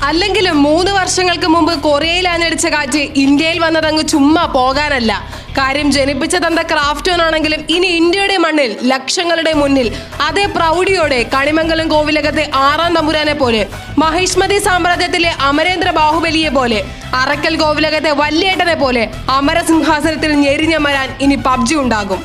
അല്ലെങ്കിലും മൂന്ന് വർഷങ്ങൾക്ക് മുമ്പ് കൊറിയയിൽ ആഞ്ഞടിച്ച കാറ്റ് ഇന്ത്യയിൽ വന്നതങ്ങ് ചുമ്മാ പോകാനല്ല കാര്യം ജനിപ്പിച്ച തந்த ക്രാഫ്റ്റോൺ ആണെങ്കിലും ഇനി ഇന്ത്യയുടെ മണ്ണിൽ ലക്ഷങ്ങളുടെ മുന്നിൽ അതേ പ്രൗഢിയോടെ കണിമംഗലം കോവിലകത്തെ ആറാം തമ്പുരാനെ പോലെ മഹിഷ്മതി സാമ്രാജ്യത്തിലെ അമരേന്ദ്ര ബാഹുബലിയെ പോലെ അറക്കൽ കോവിലകത്തെ വല്യേട്ടനെ പോലെ അമരസിംഹാസനത്തിൽ ഞെരിഞ്ഞമരാൻ ഇനി പബ്ജി ഉണ്ടാകും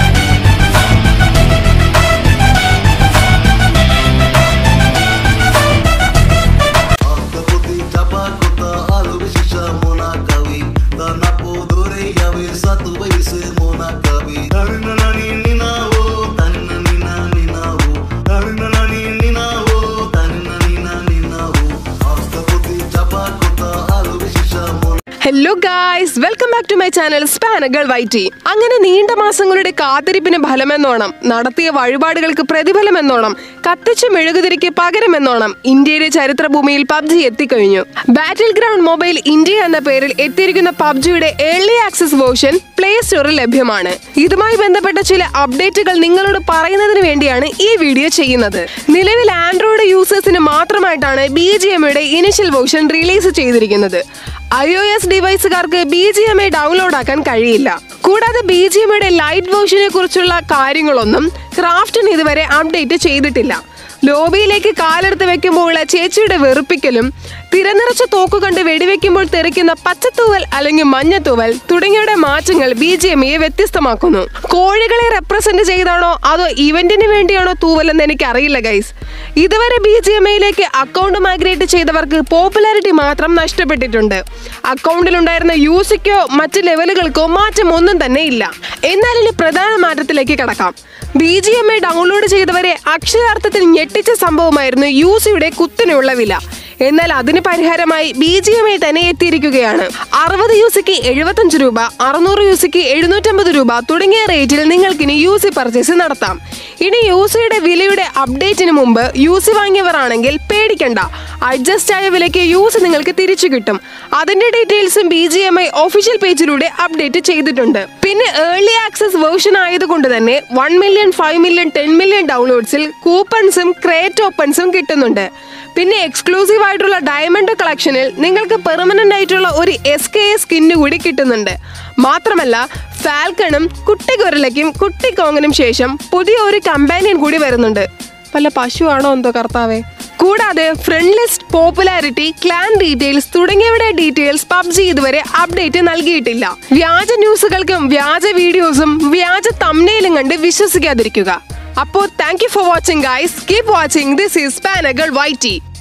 Putih capa kota alu sisa mona kawi Tanah podore yawe satu baise mona kawi Tarina nani nina wo Tarina nina nina wo Tarina nani nina wo Tarina nina nina wo Asta putih capa kota alu sisa mona hello guys welcome back to my channel സ്പാനകൾ വൈറ്റി അങ്ങനെ നീണ്ട മാസങ്ങളുടെ കാത്തിരിപ്പിന് ഫലമെന്നോണം നടത്തിയ വഴിപാടുകൾക്ക് പ്രതിഫലമെന്നോണം കത്തിച്ച മെഴുകുതിരിക്ക് പകരമെന്നോണം ഇന്ത്യയുടെ ചരിത്രഭൂമിയിൽ PUBG എത്തിക്കഴിഞ്ഞു ബാറ്റിൽ ഗ്രൗണ്ട് മൊബൈൽ ഇന്ത്യ എന്ന പേരിൽ എത്തിയിരിക്കുന്ന പബ്ജിയുടെ ഏർലി ആക്സസ് വേർഷൻ പ്ലേ സ്റ്റോറിൽ ലഭ്യമാണ് ഇതുമായി ബന്ധപ്പെട്ട ചില അപ്ഡേറ്റുകൾ നിങ്ങളോട് പറയുന്നതിന് വേണ്ടിയാണ് ഈ വീഡിയോ ചെയ്യുന്നത് നിലവിൽ ആൻഡ്രോയിഡ് യൂസേഴ്സിന് മാത്രമായിട്ടാണ് ബി ജി എമ്മയുടെ ഇനിഷ്യൽ വേർഷൻ റിലീസ് ചെയ്തിരിക്കുന്നത് ഐ ഒ എസ് ഡിവൈസുകാർക്ക് B G M I download ആക്കാൻ കഴിയില്ല കൂടാതെ ബി ജി എം ഐയുടെ ലൈറ്റ് വേർഷനെ കുറിച്ചുള്ള കാര്യങ്ങളൊന്നും ക്രാഫ്റ്റിന് ഇതുവരെ അപ്ഡേറ്റ് ചെയ്തിട്ടില്ല ലോബിയിലേക്ക് കാലെടുത്ത് വെക്കുമ്പോഴുള്ള ചേച്ചിയുടെ വെറുപ്പിക്കലും തിരനിറച്ച തോക്ക് കണ്ട് വെടിവെക്കുമ്പോൾ തെറിക്കുന്ന പച്ചത്തൂവൽ അല്ലെങ്കിൽ മഞ്ഞത്തൂവൽ തുടങ്ങിയവയുടെ മാറ്റങ്ങൾ ബി ജി എം എയെ വ്യത്യസ്തമാക്കുന്നു കോഴികളെ റെപ്രസെന്റ് ചെയ്താണോ അതോ ഇവന്റിന് വേണ്ടിയാണോ തൂവൽ എന്ന് എനിക്ക് അറിയില്ല ഗൈസ് ഇതുവരെ ബി ജി എം ഐയിലേക്ക് അക്കൗണ്ട് മൈഗ്രേറ്റ് ചെയ്തവർക്ക് പോപ്പുലാരിറ്റി മാത്രം നഷ്ടപ്പെട്ടിട്ടുണ്ട് അക്കൗണ്ടിലുണ്ടായിരുന്ന യൂസിക്കോ മറ്റ് ലെവലുകൾക്കോ മാറ്റം ഒന്നും തന്നെ ഇല്ല എന്നാൽ ഇനി പ്രധാന മാറ്റത്തിലേക്ക് കടക്കാം B G M I download ചെയ്തവരെ അക്ഷരാർത്ഥത്തിൽ ഞെട്ടിച്ച സംഭവമായിരുന്നു യൂസിയുടെ കുത്തനെയുള്ള വില എന്നാൽ അതിന് പരിഹാരമായി ബി ജി എം ഐ തന്നെ എത്തിയിരിക്കുകയാണ് അറുപത് യൂസിക്ക് എഴുപത്തഞ്ച് രൂപ അറുന്നൂറ് യൂസിക്ക് എഴുന്നൂറ്റമ്പത് രൂപ തുടങ്ങിയ റേറ്റിൽ നിങ്ങൾക്കിനി യൂസി പർച്ചേസ് നടത്താം ഇനി യൂസിയുടെ വിലയുടെ അപ്ഡേറ്റിന് മുമ്പ് യൂസി വാങ്ങിയവർ ആണെങ്കിൽ പേടിക്കണ്ട അഡ്ജസ്റ്റ് ആയ വിലയ്ക്ക് യൂസ് നിങ്ങൾക്ക് തിരിച്ചു കിട്ടും അതിന്റെ ഡീറ്റെയിൽസും B G M I official പേജിലൂടെ അപ്ഡേറ്റ് ചെയ്തിട്ടുണ്ട് പിന്നെ ഏർലി ആക്സസ് വേർഷൻ ആയതുകൊണ്ട് തന്നെ one million five million ten million ഡൗൺലോഡ്സിൽ കൂപ്പൺസും ക്രേറ്റ് ഓപ്പൺസും കിട്ടുന്നുണ്ട് പിന്നെ എക്സ്ക്ലൂസീവ് ആയിട്ടുള്ള ഡയമണ്ട് കളക്ഷനിൽ നിങ്ങൾക്ക് പെർമനന്റ് ആയിട്ടുള്ള ഒരു എസ് കെ എ സ്കിന്ന് കൂടി കിട്ടുന്നുണ്ട് മാത്രമല്ല ഫാൽക്കണും കുട്ടിഗൊരലയ്ക്കും കുട്ടിക്കോങ്ങനും ശേഷം പുതിയ ഒരു കമ്പാനിയൻ കൂടി വരുന്നുണ്ട് വല്ല പശുവാണോ എന്തോ കർത്താവേ കൂടാതെ friend list popularity clan details തുടങ്ങിയവയുടെ ഡീറ്റെയിൽസ് പബ്ജി ഇതുവരെ അപ്ഡേറ്റ് നൽകിയിട്ടില്ല വ്യാജ ന്യൂസുകൾക്കും വ്യാജ വീഡിയോസും വ്യാജ തമ്നയിലും കണ്ട് വിശ്വസിക്കാതിരിക്കുക അപ്പോൾ thank you for watching guys keep watching this is പാനകൾ വൈറ്റി